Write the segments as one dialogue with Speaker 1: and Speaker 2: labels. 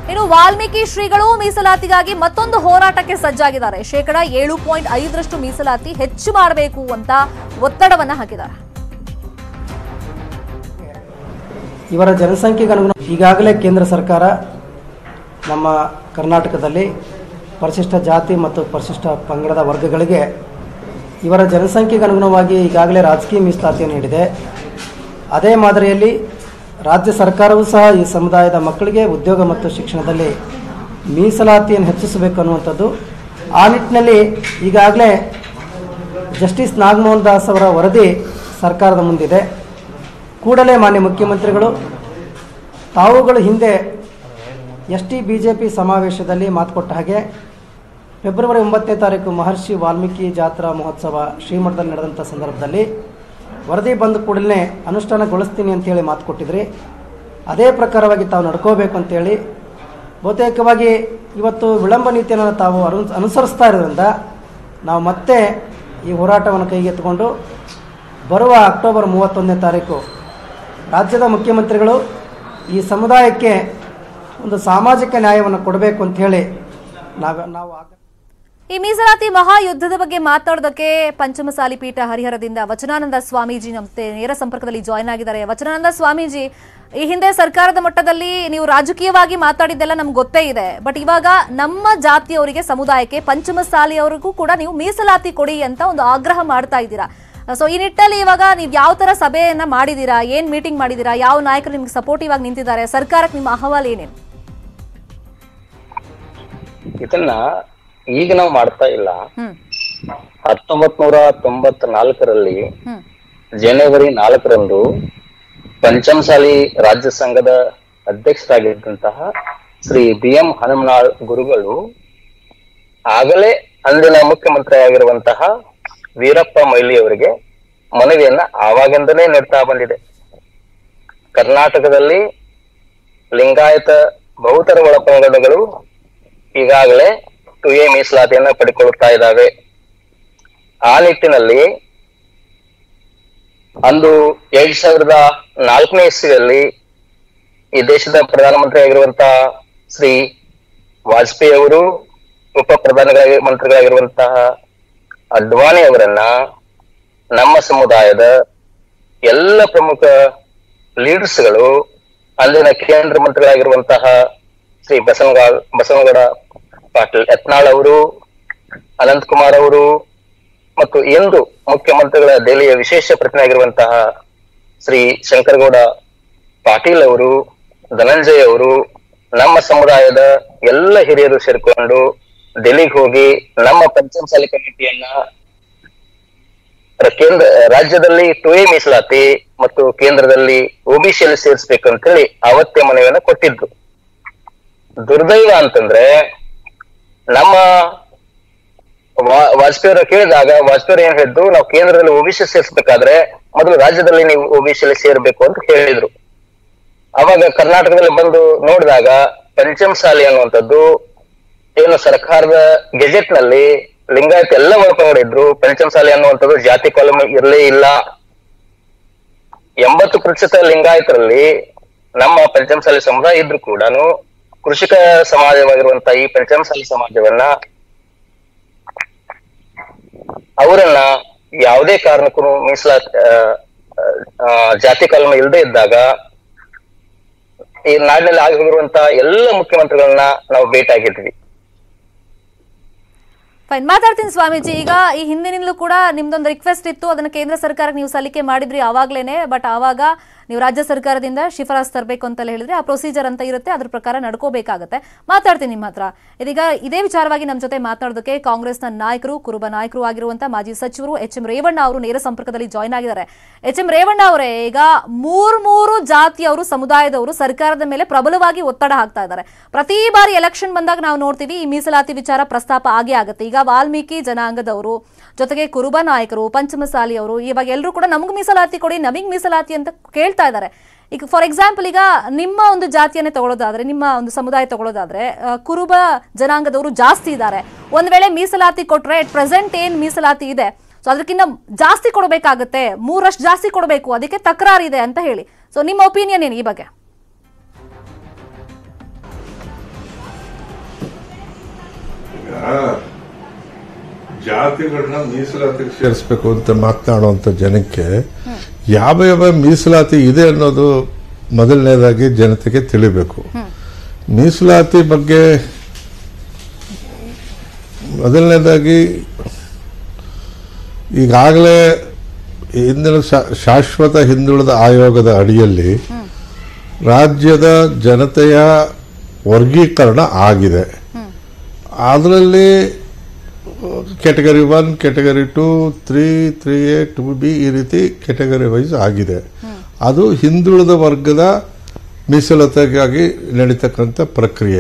Speaker 1: ಇನ್ನು ವಾಲ್ಮೀಕಿ ಶ್ರೀಗಳು ಮೀಸಲಾತಿಗಾಗಿ ಮತ್ತೊಂದು ಹೋರಾಟಕ್ಕೆ ಸಜ್ಜಾಗಿದ್ದಾರೆ ಶೇಕಡ ಏಳು ಪಾಯಿಂಟ್ ಐದರಷ್ಟು ಮೀಸಲಾತಿ ಹೆಚ್ಚು ಮಾಡಬೇಕು ಅಂತ ಒತ್ತಡವನ್ನ ಹಾಕಿದ್ದಾರೆ
Speaker 2: ಇವರ ಜನಸಂಖ್ಯೆಗೆ ಅನುಗುಣ ಈಗಾಗಲೇ ಕೇಂದ್ರ ಸರ್ಕಾರ ನಮ್ಮ ಕರ್ನಾಟಕದಲ್ಲಿ ಪರಿಶಿಷ್ಟ ಜಾತಿ ಮತ್ತು ಪರಿಶಿಷ್ಟ ಪಂಗಡದ ವರ್ಗಗಳಿಗೆ ಇವರ ಜನಸಂಖ್ಯೆಗೆ ಅನುಗುಣವಾಗಿ ಈಗಾಗಲೇ ರಾಜಕೀಯ ಮೀಸಲಾತಿಯನ್ನು ನೀಡಿದೆ ಅದೇ ಮಾದರಿಯಲ್ಲಿ ರಾಜ್ಯ ಸರ್ಕಾರವೂ ಸಹ ಈ ಸಮುದಾಯದ ಮಕ್ಕಳಿಗೆ ಉದ್ಯೋಗ ಮತ್ತು ಶಿಕ್ಷಣದಲ್ಲಿ ಮೀಸಲಾತಿಯನ್ನು ಹೆಚ್ಚಿಸಬೇಕು ಅನ್ನುವಂಥದ್ದು ಆ ನಿಟ್ಟಿನಲ್ಲಿ ಈಗಾಗಲೇ ಜಸ್ಟಿಸ್ ನಾಗಮೋಹನ್ ದಾಸ್ ಅವರ ವರದಿ ಸರ್ಕಾರದ ಮುಂದಿದೆ ಕೂಡಲೇ ಮಾನ್ಯ ಮುಖ್ಯಮಂತ್ರಿಗಳು ತಾವುಗಳು ಹಿಂದೆ S T B J P ಸಮಾವೇಶದಲ್ಲಿ ಮಾತು ಕೊಟ್ಟ ಹಾಗೆ ಫೆಬ್ರವರಿ ಒಂಬತ್ತನೇ ತಾರೀಕು ಮಹರ್ಷಿ ವಾಲ್ಮೀಕಿ ಜಾತ್ರಾ ಮಹೋತ್ಸವ ಶ್ರೀಮಠದಲ್ಲಿ ನಡೆದಂಥ ಸಂದರ್ಭದಲ್ಲಿ ವರದಿ ಬಂದ ಕೂಡಲೇ ಅನುಷ್ಠಾನಗೊಳಿಸ್ತೀನಿ ಅಂತೇಳಿ ಮಾತು ಕೊಟ್ಟಿದ್ರಿ ಅದೇ ಪ್ರಕಾರವಾಗಿ ತಾವು ನಡ್ಕೋಬೇಕು ಅಂತೇಳಿ ಬಹುತೇಕವಾಗಿ ಇವತ್ತು ವಿಳಂಬ ನೀತಿಯನ್ನು ತಾವು ಅನು ಅನುಸರಿಸ್ತಾ ಇರೋದ್ರಿಂದ ನಾವು ಮತ್ತೆ ಈ ಹೋರಾಟವನ್ನು ಕೈಗೆತ್ತಿಕೊಂಡು ಬರುವ ಅಕ್ಟೋಬರ್ ಮೂವತ್ತೊಂದನೇ ತಾರೀಕು ರಾಜ್ಯದ ಮುಖ್ಯಮಂತ್ರಿಗಳು ಈ ಸಮುದಾಯಕ್ಕೆ ಒಂದು ಸಾಮಾಜಿಕ ನ್ಯಾಯವನ್ನು ಕೊಡಬೇಕು ಅಂತ ಹೇಳಿ ನಾವು ನಾವು ಆಗ-
Speaker 1: ಈ ಮೀಸಲಾತಿ ಮಹಾಯುದ್ಧದ ಬಗ್ಗೆ ಮಾತಾಡೋದಕ್ಕೆ ಪಂಚಮಸಾಲಿ ಪೀಠ ಹರಿಹರದಿಂದ ವಚನಾನಂದ ಸ್ವಾಮೀಜಿ ನಮ್ತೆ ನೇರ ಸಂಪರ್ಕದಲ್ಲಿ ಜಾಯ್ನ್ ಆಗಿದ್ದಾರೆ ವಚನಾನಂದ ಸ್ವಾಮೀಜಿ ಈ ಹಿಂದೆ ಸರ್ಕಾರದ ಮಟ್ಟದಲ್ಲಿ ನೀವು ರಾಜಕೀಯವಾಗಿ ಮಾತಾಡಿದ್ದೆಲ್ಲ ನಮ್ಗೆ ಗೊತ್ತೇ ಇದೆ ಬಟ್ ಇವಾಗ ನಮ್ಮ ಜಾತಿಯವರಿಗೆ ಸಮುದಾಯಕ್ಕೆ ಪಂಚಮಸಾಲಿಯವರಿಗೂ ಕೂಡ ನೀವು ಮೀಸಲಾತಿ ಕೊಡಿ ಅಂತ ಒಂದು ಆಗ್ರಹ ಮಾಡ್ತಾ ಇದ್ದೀರಾ ಸೊ ಈ ನಿಟ್ಟಲ್ಲಿ ಇವಾಗ ನೀವು ಯಾವ ತರ ಸಭೆಯನ್ನ ಮಾಡಿದೀರಾ ಏನ್ ಮೀಟಿಂಗ್ ಮಾಡಿದೀರಾ ಯಾವ ನಾಯಕರು ನಿಮ್ಗೆ ಸಪೋರ್ಟಿವ್ ಆಗಿ ನಿಂತಿದ್ದಾರೆ ಸರ್ಕಾರಕ್ಕೆ ನಿಮ್ಮ ಅಹವಾಲು ಏನೇನು
Speaker 3: ಇದನ್ನ ಈಗ ನಾವು ಮಾಡ್ತಾ ಇಲ್ಲ
Speaker 1: ಹ್ಮ್
Speaker 3: ಹತ್ತೊಂಬತ್ ನೂರ ತೊಂಬತ್ ನಾಲ್ಕರಲ್ಲಿ
Speaker 1: ಹ್ಮ್
Speaker 3: ಜನವರಿ ನಾಲ್ಕರಂದು ಪಂಚಮಸಾಲಿ ರಾಜ್ಯ ಸಂಘದ ಅಧ್ಯಕ್ಷರಾಗಿದ್ದಂತಹ ಶ್ರೀ ಬಿ ಎಂ ಹನುಮನಾಳ್ ಗುರುಗಳು ಆಗಲೇ ಅಂದಿನ ಮುಖ್ಯಮಂತ್ರಿ ಆಗಿರುವಂತಹ ವೀರಪ್ಪ ಮೊಯ್ಲಿ ಅವರಿಗೆ ಮನವಿಯನ್ನ ಆವಾಗಿಂದಲೇ ನೀಡ್ತಾ ಬಂದಿದೆ ಕರ್ನಾಟಕದಲ್ಲಿ ಲಿಂಗಾಯತ ಬಹುತರ ಒಳಪಂಗಡಗಳು ಈಗಾಗಲೇ ಟು ಎ ಮೀಸಲಾತಿಯನ್ನ ಪಡ್ಕೊಳ್ಳುತ್ತಾ ಇದ್ದಾವೆ ಆ ನಿಟ್ಟಿನಲ್ಲಿ ಅಂದು ಎರಡ್ ಸಾವಿರದ ನಾಲ್ಕನೇ ಇಸ್ವಿಯಲ್ಲಿ ಈ ದೇಶದ ಪ್ರಧಾನಮಂತ್ರಿ ಆಗಿರುವಂತಹ ಶ್ರೀ ವಾಜಪೇಯಿ ಅವರು ಉಪ ಪ್ರಧಾನಗಳಾಗಿ ಮಂತ್ರಿಗಳಾಗಿರುವಂತಹ ಅಡ್ವಾಣಿ ಅವರನ್ನ ನಮ್ಮ ಸಮುದಾಯದ ಎಲ್ಲ ಪ್ರಮುಖ ಲೀಡರ್ಸ್ಗಳು ಅಂದಿನ ಕೇಂದ್ರ ಮಂತ್ರಿಗಳಾಗಿರುವಂತಹ ಶ್ರೀ ಬಸವನಗಾಳ್ ಬಸವನಗೌಡ ಪಾಟೀಲ್ ಯತ್ನಾಳ್ ಅವರು ಅನಂತ್ ಕುಮಾರ್ ಅವರು ಮತ್ತು ಎಂದು ಮುಖ್ಯಮಂತ್ರಿಗಳ ದೆಹಲಿಯ ವಿಶೇಷ ಪ್ರತಿನಿಧಿಯಾಗಿರುವಂತಹ ಶ್ರೀ ಶಂಕರಗೌಡ ಪಾಟೀಲ್ ಅವರು ಧನಂಜಯ ಅವರು ನಮ್ಮ ಸಮುದಾಯದ ಎಲ್ಲ ಹಿರಿಯರು ಸೇರಿಕೊಂಡು ಡೆಲ್ಲಿಗೆ ಹೋಗಿ ನಮ್ಮ ಪಂಚಮಸಾಲಿ ಕಮಿಟಿಯನ್ನ ರ- ಕೇಂದ್ರ ರಾಜ್ಯದಲ್ಲಿ ಟು ಎ ಮೀಸಲಾತಿ ಮತ್ತು ಕೇಂದ್ರದಲ್ಲಿ ಒಬಿಸಿಯಲ್ಲಿ ಸೇರಿಸ್ಬೇಕು ಅಂತ ಹೇಳಿ ಅವತ್ತೇ ಮನವಿಯನ್ನ ಕೊಟ್ಟಿದ್ರು ದುರ್ದೈವ ಅಂತಂದ್ರೆ ನಮ್ಮ ವಾ- ವಾಜಪೇಯಿ ಅವರು ಕೇಳಿದಾಗ ವಾಜಪೇಯಿ ಏನ್ ಹೇಳಿದ್ರು ನಾವು ಕೇಂದ್ರದಲ್ಲಿ ಒಬಿಸಿ ಸೇರಿಸಬೇಕಾದ್ರೆ ಮೊದಲು ರಾಜ್ಯದಲ್ಲಿ ನೀವು ಒಬಿಸಿಯಲ್ಲಿ ಸೇರ್ಬೇಕು ಅಂತ ಹೇಳಿದ್ರು ಅವಾಗ ಕರ್ನಾಟಕದಲ್ಲಿ ಬಂದು ನೋಡಿದಾಗ ಪಂಚಮಸಾಲಿ ಅನ್ನುವಂಥದ್ದು ಏನು ಸರ್ಕಾರದ ಗೆಜೆಟ್ ನಲ್ಲಿ ಲಿಂಗಾಯತ್ ಎಲ್ಲ ಒಳಪಂಗಡಿದ್ರು ಪಂಚಮಸಾಲಿ ಅನ್ನುವಂಥದ್ದು ಜಾತಿ ಕಾಲಮ್ ಇರಲೇ ಇಲ್ಲ ಎಂಬತ್ತು ಪ್ರತಿಶತ ಲಿಂಗಾಯತರಲ್ಲಿ ನಮ್ಮ ಪಂಚಮಸಾಲಿ ಸಮುದಾಯ ಇದ್ರು ಕೂಡ ಕೃಷಿಕ ಸಮಾಜವಾಗಿರುವಂತ ಈ ಪಂಚಮಸಾಲಿ ಸಮಾಜವನ್ನ ಅವರನ್ನ ಯಾವುದೇ ಕಾರಣಕ್ಕೂ ಮೀಸಲಾತಿ ಆ, ಆ, ಜಾತಿ ಕಲ್ಮ ಇಲ್ಲದೆ ಇದ್ದಾಗ ಈ ನಾಡಿನಲ್ಲಿ ಆಗಿ ಹೋಗಿರುವಂತ ಎಲ್ಲ ಮುಖ್ಯಮಂತ್ರಿಗಳನ್ನ ನಾವು ಭೇಟಿಯಾಗಿದ್ವಿ
Speaker 1: ಫೈನ್ ಮಾತಾಡ್ತೀನಿ ಸ್ವಾಮೀಜಿ ಈಗ ಈ ಹಿಂದಿನಿಂದಲೂ ಕೂಡ ನಿಮ್ದೊಂದು ರಿಕ್ವೆಸ್ಟ್ ಇತ್ತು ಅದನ್ನ ಕೇಂದ್ರ ಸರ್ಕಾರಕ್ಕೆ ನೀವು ಸಲ್ಲಿಕೆ ಮಾಡಿದ್ರಿ ಆವಾಗ್ಲೇನೆ ಬಟ್ ಆವಾಗ ನೀವು ರಾಜ್ಯ ಸರ್ಕಾರದಿಂದ ಶಿಫಾರಸ್ ತರಬೇಕು ಅಂತೆಲ್ಲ ಹೇಳಿದ್ರೆ ಆ ಪ್ರೊಸೀಜರ್ ಅಂತ ಇರುತ್ತೆ ಅದ್ರ ಪ್ರಕಾರ ನಡ್ಕೋಬೇಕಾಗತ್ತೆ ಮಾತಾಡ್ತೀನಿ ನಿಮ್ಮ ಹತ್ರ ಇದೀಗ ಇದೇ ವಿಚಾರವಾಗಿ ನಮ್ಮ ಜೊತೆ ಮಾತಾಡೋದಕ್ಕೆ ಕಾಂಗ್ರೆಸ್ನ ನಾಯಕರು ಕುರುಬ ನಾಯಕರು ಆಗಿರುವಂತ ಮಾಜಿ ಸಚಿವರು ಎಚ್ ಎಂ ರೇವಣ್ಣ ಅವರು ನೇರ ಸಂಪರ್ಕದಲ್ಲಿ ಜಾಯ್ನ್ ಆಗಿದ್ದಾರೆ ಎಚ್ ಎಂ ರೇವಣ್ಣ ಅವರೇ ಈಗ ಮೂರ್ ಮೂರು ಜಾತಿಯವರು ಸಮುದಾಯದವರು ಸರ್ಕಾರದ ಮೇಲೆ ಪ್ರಬಲವಾಗಿ ಒತ್ತಡ ಹಾಕ್ತಾ ಇದ್ದಾರೆ ಪ್ರತಿ ಬಾರಿ ಎಲೆಕ್ಷನ್ ಬಂದಾಗ ನಾವು ನೋಡ್ತೀವಿ ಈ ಮೀಸಲಾತಿ ವಿಚಾರ ಪ್ರಸ್ತಾಪ ಆಗೇ ಆಗುತ್ತೆ ಈಗ ವಾಲ್ಮೀಕಿ ಜನಾಂಗದವರು ಜೊತೆಗೆ ಕುರುಬ ನಾಯಕರು ಪಂಚಮಸಾಲಿ ಅವರು ಇವಾಗ ಎಲ್ಲರೂ ಕೂಡ ನಮಗ್ ಮೀಸಲಾತಿ ಕೊಡಿ ನಮಗ್ ಮೀಸಲಾತಿ ಅಂತ ಕೇಳ್ತಾ ಇದ್ದಾರೆ ಈಗ ಫಾರ್ ಎಕ್ಸಾಂಪಲ್ ಈಗ ನಿಮ್ಮ ಒಂದು ಜಾತಿಯನ್ನೇ ತಗೊಳ್ಳೋದಾದ್ರೆ ನಿಮ್ಮ ಒಂದು ಸಮುದಾಯ ತಗೊಳ್ಳೋದಾದ್ರೆ ಆ, ಕುರುಬ ಜನಾಂಗದವರು ಜಾಸ್ತಿ ಇದ್ದಾರೆ ಒಂದ್ ವೇಳೆ ಮೀಸಲಾತಿ ಕೊಟ್ರೆ ಅಟ್ ಪ್ರೆಸೆಂಟ್ ಏನ್ ಮೀಸಲಾತಿ ಇದೆ ಸೊ ಅದಕ್ಕಿಂತ ಜಾಸ್ತಿ ಕೊಡಬೇಕಾಗತ್ತೆ ಮೂರಷ್ಟು ಜಾಸ್ತಿ ಕೊಡಬೇಕು ಅದಕ್ಕೆ ತಕರಾರಿದೆ ಅಂತ ಹೇಳಿ ಸೊ ನಿಮ್ಮ ಒಪಿನಿಯನ್ ಏನು ಈ ಬಗ್ಗೆ
Speaker 4: ಜಾತಿಗಳನ್ನ ಮೀಸಲಾತಿಗೆ ಸೇರಿಸಬೇಕು ಅಂತ ಮಾತನಾಡುವಂತ ಜನಕ್ಕೆ ಯಾವ ಯಾವ ಮೀಸಲಾತಿ ಇದೆ ಅನ್ನೋದು ಮೊದಲನೇದಾಗಿ ಜನತೆಗೆ ತಿಳಿಬೇಕು ಮೀಸಲಾತಿ ಬಗ್ಗೆ ಮೊದಲನೇದಾಗಿ ಈಗಾಗಲೇ ಹಿಂದಿನ ಶಾ- ಶಾಶ್ವತ ಹಿಂದುಳಿದ ಆಯೋಗದ ಅಡಿಯಲ್ಲಿ ರಾಜ್ಯದ ಜನತೆಯ ವರ್ಗೀಕರಣ ಆಗಿದೆ ಅದರಲ್ಲಿ category one category two three three A two B ಈ ರೀತಿ ಕೆಟಗರಿ ವೈಸ್ ಆಗಿದೆ ಅದು ಹಿಂದುಳಿದ ವರ್ಗದ ಮೀಸಲಾತಿಗಾಗಿ ನಡೀತಕ್ಕಂಥ ಪ್ರಕ್ರಿಯೆ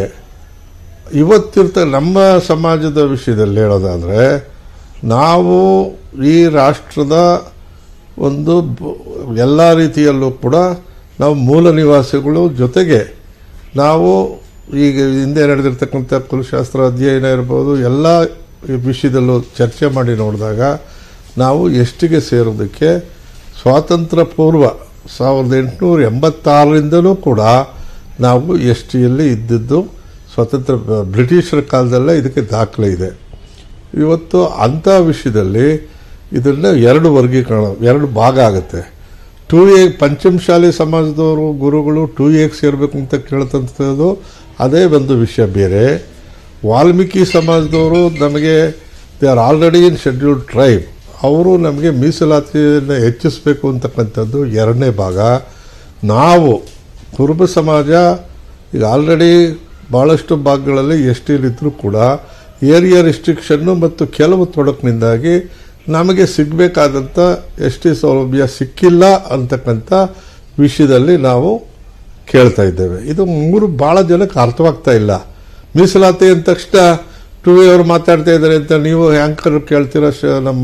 Speaker 4: ಇವತ್ತಿರ್ತ ನಮ್ಮ ಸಮಾಜದ ವಿಷಯದಲ್ಲಿ ಹೇಳೋದಾದರೆ ನಾವು ಈ ರಾಷ್ಟ್ರದ ಒಂದು ಎಲ್ಲ ರೀತಿಯಲ್ಲೂ ಕೂಡ ನಾವು ಮೂಲ ನಿವಾಸಿಗಳು ಜೊತೆಗೆ ನಾವು ಈಗ ಹಿಂದೆ ನಡೆದಿರ್ತಕ್ಕಂಥ ಕುಲಶಾಸ್ತ್ರ ಅಧ್ಯಯನ ಇರ್ಬೋದು ಎಲ್ಲ ವಿಷಯದಲ್ಲೂ ಚರ್ಚೆ ಮಾಡಿ ನೋಡಿದಾಗ ನಾವು ಎಷ್ಟಿಗೆ ಸೇರೋದಕ್ಕೆ ಸ್ವಾತಂತ್ರ್ಯ ಪೂರ್ವ ಸಾವಿರದ ಎಂಟುನೂರ ಎಂಬತ್ತಾರರಿಂದಲೂ ಕೂಡ ನಾವು ಎಸ್ ಟಿಯಲ್ಲಿ ಇದ್ದಿದ್ದು ಸ್ವತಂತ್ರ ಬ್ರಿಟಿಷರ ಕಾಲದಲ್ಲೇ ಇದಕ್ಕೆ ದಾಖಲೆ ಇದೆ ಇವತ್ತು ಅಂಥ ವಿಷಯದಲ್ಲಿ ಇದನ್ನು ಎರಡು ವರ್ಗೀಕರಣ ಎರಡು ಭಾಗ ಆಗುತ್ತೆ ಟೂ ಎ ಪಂಚಮಶಾಲಿ ಸಮಾಜದವರು ಗುರುಗಳು ಟೂ ಎಗೆ ಸೇರಬೇಕು ಅಂತ ಕೇಳ್ತಂಥದ್ದು ಅದೇ ಒಂದು ವಿಷಯ ಬೇರೆ ವಾಲ್ಮೀಕಿ ಸಮಾಜದವರು ನಮಗೆ they are already in scheduled tribe ಅವರು ನಮಗೆ ಮೀಸಲಾತಿಯನ್ನು ಹೆಚ್ಚಿಸಬೇಕು ಅಂತಕ್ಕಂಥದ್ದು ಎರಡನೇ ಭಾಗ ನಾವು ಕುರುಬ ಸಮಾಜ ಈಗ ಆಲ್ರೆಡಿ ಭಾಳಷ್ಟು ಭಾಗಗಳಲ್ಲಿ ಎಸ್ ಟಿಲಿದ್ದರೂ ಕೂಡ ಏರಿಯಾ ರಿಸ್ಟ್ರಿಕ್ಷನ್ನು ಮತ್ತು ಕೆಲವು ತೊಡಕಿನಿಂದಾಗಿ ನಮಗೆ ಸಿಗಬೇಕಾದಂಥ ಎಸ್ ಟಿ ಸೌಲಭ್ಯ ಸಿಕ್ಕಿಲ್ಲ ಅಂತಕ್ಕಂಥ ವಿಷಯದಲ್ಲಿ ನಾವು ಕೇಳ್ತಾ ಇದ್ದೇವೆ ಇದು ಮೂರು ಭಾಳ ಜನಕ್ಕೆ ಅರ್ಥವಾಗ್ತಾ ಇಲ್ಲ ಮೀಸಲಾತಿ ಅಂದ ತಕ್ಷಣ ಟು ವಿ ಅವರು ಮಾತಾಡ್ತಾ ಇದ್ದಾರೆ ಅಂತ ನೀವು ಆ್ಯಂಕರ್ ಕೇಳ್ತೀರ ಶ- ನಮ್ಮ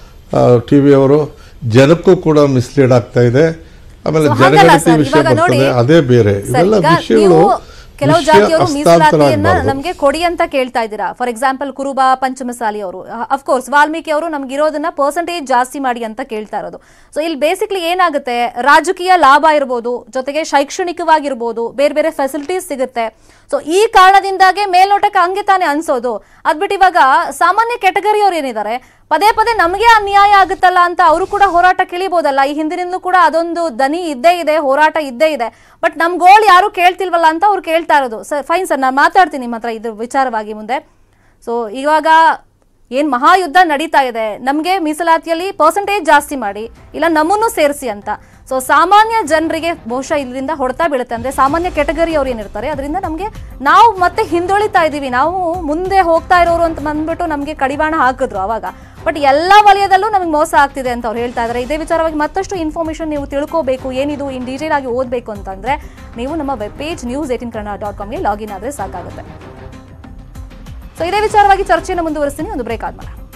Speaker 4: ಟಿ ವಿ ಅವರು ಜನಕ್ಕೂ ಕೂಡ ಮಿಸ್ಲೀಡ್ ಆಗ್ತಾ ಇದೆ ಆಮೇಲೆ
Speaker 1: So ಹಾಗಲ್ಲ
Speaker 4: ಜನಗಣತಿ
Speaker 1: ಸರ್,
Speaker 4: ವಿಷಯ
Speaker 1: ಇವಾಗ ನೋಡಿ,
Speaker 4: ಬರ್ತದೆ ಅದೇ ಬೇರೆ
Speaker 1: ಸರ್,
Speaker 4: ಇವೆಲ್ಲ
Speaker 1: ಈಗ
Speaker 4: ವಿಷಯಗಳು
Speaker 1: ನೀವು ಕೆಲವು
Speaker 4: ವಿಷಯ
Speaker 1: ಜಾತಿಯವರು
Speaker 4: ಹಸ್ತಾಂತರ
Speaker 1: ಮೀಸಲಾತಿಯನ್ನ
Speaker 4: ಆಗ್ಬಾರ್ದು.
Speaker 1: ನಮ್ಗೆ ಕೊಡಿ ಅಂತ ಕೇಳ್ತಾ ಇದ್ದೀರಾ ಫಾರ್ ಎಕ್ಸಾಂಪಲ್ ಕುರುಬ ಪಂಚಮಸಾಲಿ ಅವರು ಅಫ್ಕೋರ್ಸ್ ವಾಲ್ಮೀಕಿ ಅವರು ನಮ್ಗೆ ಇರೋದನ್ನ ಪರ್ಸೆಂಟೇಜ್ ಜಾಸ್ತಿ ಮಾಡಿ ಅಂತ ಕೇಳ್ತಾ ಇರೋದು ಸೊ ಇಲ್ಲಿ ಬೇಸಿಕ್ಲಿ ಏನಾಗುತ್ತೆ ರಾಜಕೀಯ ಲಾಭ ಇರ್ಬೋದು ಜೊತೆಗೆ ಶೈಕ್ಷಣಿಕವಾಗಿರ್ಬೋದು ಬೇರೆ ಬೇರೆ ಫೆಸಿಲಿಟೀಸ್ ಸಿಗುತ್ತೆ ಸೊ ಈ ಕಾರಣದಿಂದಾಗೆ ಮೇಲ್ನೋಟಕ್ಕೆ ಹಂಗೆ ತಾನೇ ಅನ್ಸೋದು ಅದ್ಬಿಟ್ಟು ಇವಾಗ ಸಾಮಾನ್ಯ ಕೆಟಗರಿ ಅವ್ರು ಏನಿದ್ದಾರೆ ಪದೇ ಪದೇ ನಮಗೆ ಅನ್ಯಾಯ ಆಗುತ್ತಲ್ಲ ಅಂತ ಅವರು ಕೂಡ ಹೋರಾಟ ಕೇಳಿಬೋದಲ್ಲ ಈ ಹಿಂದಿನಿಂದಲೂ ಕೂಡ ಅದೊಂದು ದನಿ ಇದ್ದೇ ಇದೆ ಹೋರಾಟ ಇದ್ದೇ ಇದೆ ಬಟ್ ನಮ್ ಗೋಲ್ ಯಾರು ಕೇಳ್ತಿಲ್ವಲ್ಲ ಅಂತ ಅವ್ರು ಕೇಳ್ತಾ ಇರೋದು ಸರ್ ಫೈನ್ ಸರ್ ನಾನು ಮಾತಾಡ್ತೀನಿ ನಿಮ್ಮ ಹತ್ರ ಇದ್ರ ವಿಚಾರವಾಗಿ ಮುಂದೆ ಸೊ ಇವಾಗ ಏನ್ ಮಹಾಯುದ್ಧ ನಡೀತಾ ಇದೆ ನಮಗೆ ಮೀಸಲಾತಿಯಲ್ಲಿ ಪರ್ಸೆಂಟೇಜ್ ಜಾಸ್ತಿ ಮಾಡಿ ಇಲ್ಲ ನಮ್ಮನ್ನು ಸೇರಿಸಿ ಅಂತ ಸೊ ಸಾಮಾನ್ಯ ಜನರಿಗೆ ಬಹುಶಃ ಇದರಿಂದ ಹೊಡ್ತಾ ಬೀಳುತ್ತೆ ಅಂದ್ರೆ ಸಾಮಾನ್ಯ ಕೆಟಗರಿ ಅವ್ರು ಏನಿರ್ತಾರೆ ಅದರಿಂದ ನಮಗೆ ನಾವು ಮತ್ತೆ ಹಿಂದುಳಿತಾ ಇದ್ದೀವಿ ನಾವು ಮುಂದೆ ಹೋಗ್ತಾ ಇರೋರು ಅಂತ ಬಂದ್ಬಿಟ್ಟು ನಮಗೆ ಕಡಿವಾಣ ಹಾಕಿದ್ರು ಅವಾಗ ಬಟ್ ಎಲ್ಲ ವಲಯದಲ್ಲೂ ನಮಗೆ ಮೋಸ ಆಗ್ತಿದೆ ಅಂತ ಅವ್ರು ಹೇಳ್ತಾ ಇದ್ದಾರೆ ಇದೇ ವಿಚಾರವಾಗಿ ಮತ್ತಷ್ಟು ಇನ್ಫಾರ್ಮೇಷನ್ ನೀವು ತಿಳ್ಕೋಬೇಕು ಏನಿದು ಇನ್ ಡೀಟೇಲ್ ಆಗಿ ಓದಬೇಕು ಅಂತಂದ್ರೆ ನೀವು ನಮ್ಮ web page news eighteen Kannada dot ಕಾಮ್ಗೆ ಲಾಗಿನ್ ಆದರೆ ಸಾಕಾಗುತ್ತೆ ಸೊ ಇದೇ ವಿಚಾರವಾಗಿ ಚರ್ಚೆಯನ್ನು ಮುಂದುವರಿಸ್ತೀನಿ ಒಂದು ಬ್ರೇಕ್ ಆದ್ಮೇಲೆ